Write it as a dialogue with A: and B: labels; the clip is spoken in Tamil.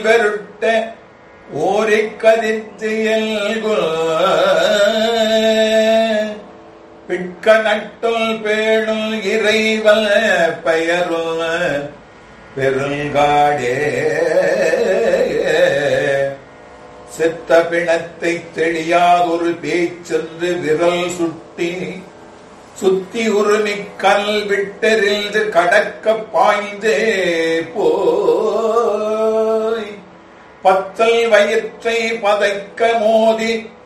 A: பெருட்ட ஓரிக் கதிர்த்தியல்குல் பிட்க நட்டுள் பேணுள் இறைவல் பெயருள் பெருங்காடே செத்த பிணத்தை தெளியாதொரு பேச்சென்று விரல் சுட்டி சுத்தி உருமிக் கல் விட்டெறிந்து கடக்க பாய்ந்தே போய் பத்தல் வயிற்றை பதைக்க மோதி